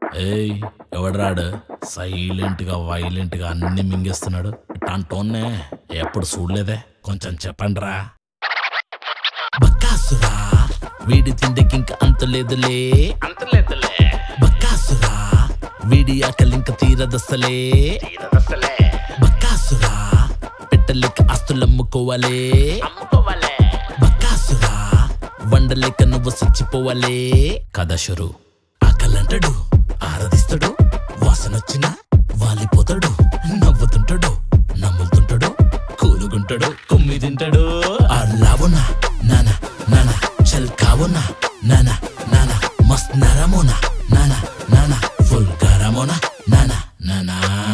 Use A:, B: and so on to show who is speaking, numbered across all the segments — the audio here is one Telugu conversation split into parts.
A: ఏయ్ ఎవడరాడు సైలెంట్ గా వైలెంట్ గా అన్ని మింగేస్తున్నాడు ఇట్లాంటోన్నే ఎప్పుడు చూడలేదే కొంచెం చెప్పండి రా బక్కాసురా వీడి తిండికి ఇంకా అంత లేదులే అంత లేదులే బక్కాసురా వీడి ఆకలి ఇంకా తీరదసలే తీరదసలే బక్కాసురా పెట్టలేక ఆస్తులు అమ్ముకోవాలే అమ్ముకోవాలే బక్కాసురా వండలేక నువ్వు చచ్చిపోవాలే కథ షురు ఆకలంటాడు ఆరాధిస్తాడు వాసనొచ్చినా వాలిపోతాడు నవ్వుతుంటాడు నమ్ముతుంటాడు కూలుగుంటాడు కుమ్మి తింటాడు అల్లావునా నానా నానా చల్ కావునా నానా నానా మస్త్ నరమోనా నానా నానా ఫుల్ గరమోనా నానా నానా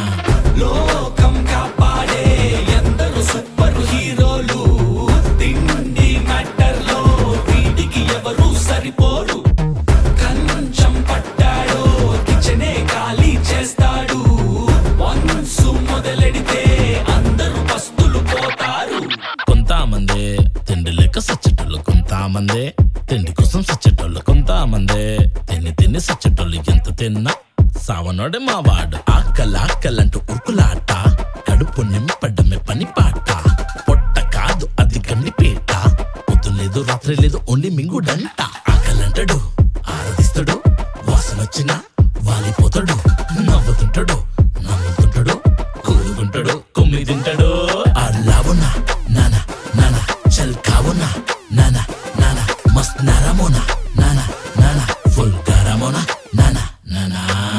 B: లోకం కాపాడే ఎందరు సూపర్ హీరోలు తిండి మ్యాటర్లో వీటికి ఎవరు సరిపోరు కంచం పట్టాడో కిచెనే ఖాళీ చేస్తాడు వన్స్ మొదలెడితే అందరూ పస్తులు పోతారు
A: కొంతమంది తిండి లేక సచ్చేటోళ్ళు కొంతమంది తిండి కోసం సచ్చేటోళ్ళు కొంతమంది తిని తిని సచ్చేటోళ్ళు ఎంత తిన్నా సావనోడే మా వాడు ఆకలి ఆకలంటూ ఉరుకులాట కడుపు నింపడమే పని పాట పొట్ట కాదు అది గండి పీట పొద్దు లేదు రాత్రి లేదు ఓన్లీ మింగుడంట ఆకలంటాడు ఆరాధిస్తాడు వాసన వచ్చినా వాలిపోతాడు నవ్వుతుంటాడు నమ్ముతుంటాడు కూలుకుంటాడు కుమ్మి తింటాడు అల్లావునా నానా నానా చల్ కావునా నానా నానా మస్త్ నరమోనా నానా నానా ఫుల్ గరమోనా నానా నానా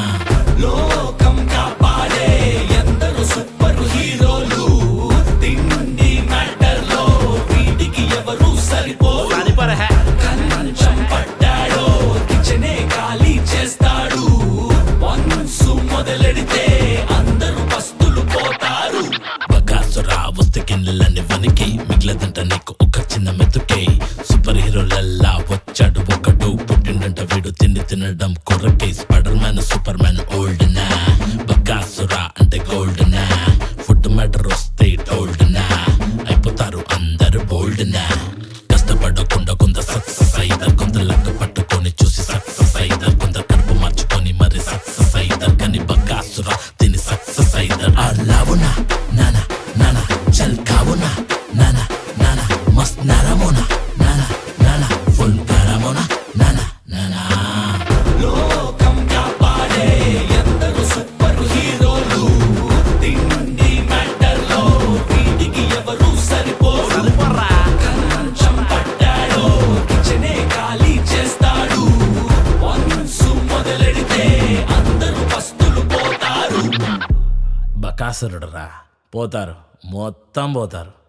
B: లోకం కాపాడే ఎందరు సూపర్ హీరోలు తిండి మ్యాటర్లో వీటికి ఎవరు సరిపోరు కంచం పట్టాడో కిచెనే ఖాళీ చేస్తాడు వన్స్ మొదలెడితే అందరూ పస్తులు పోతారు
A: బకాసురా వస్తే కిందలన్నీ వనికి మిగిలదంట నీకు ఒక చిన్న మెతుకే సూపర్ హీరోలల్లా వచ్చాడు ఒకడు పుట్టిండంట వీడు తిండి తినడం కొరకే spiderman superman old నా బకాసురా అంటే గోల్డ్ నా ఫుడ్ మ్యాటర్ వస్తే టోల్డ్ నా అయిపోతారు అందరు బోల్డ్ నా కష్టపడకుండా కొంత సక్సెస్ అయిదారు కొంత లెక్క పట్టుకొని చూసి సక్సెస్ అయిదారు కొంత కడుపు మార్చుకొని మరి సక్సెస్ అయిదారు కానీ బకాసురా తిని సక్సెస్ అయిదారు అల్లావునా నానా నానా చల్ కావునా నానా నానా మస్త్ నరమోనా నానా నానా ఫుల్ గరమోనా నానా నానా
B: లోకం కాపాడే ఎందరు సూపర్ హీరోలు తిండి మ్యాటర్లో వీటికి ఎవరు సరిపోరు కంచం పట్టాడో కిచెనే ఖాళీ చేస్తాడు వన్స్ మొదలెడితే అందరూ పస్తులు పోతారు
A: బకాసురుడు రా పోతారు మొత్తం పోతారు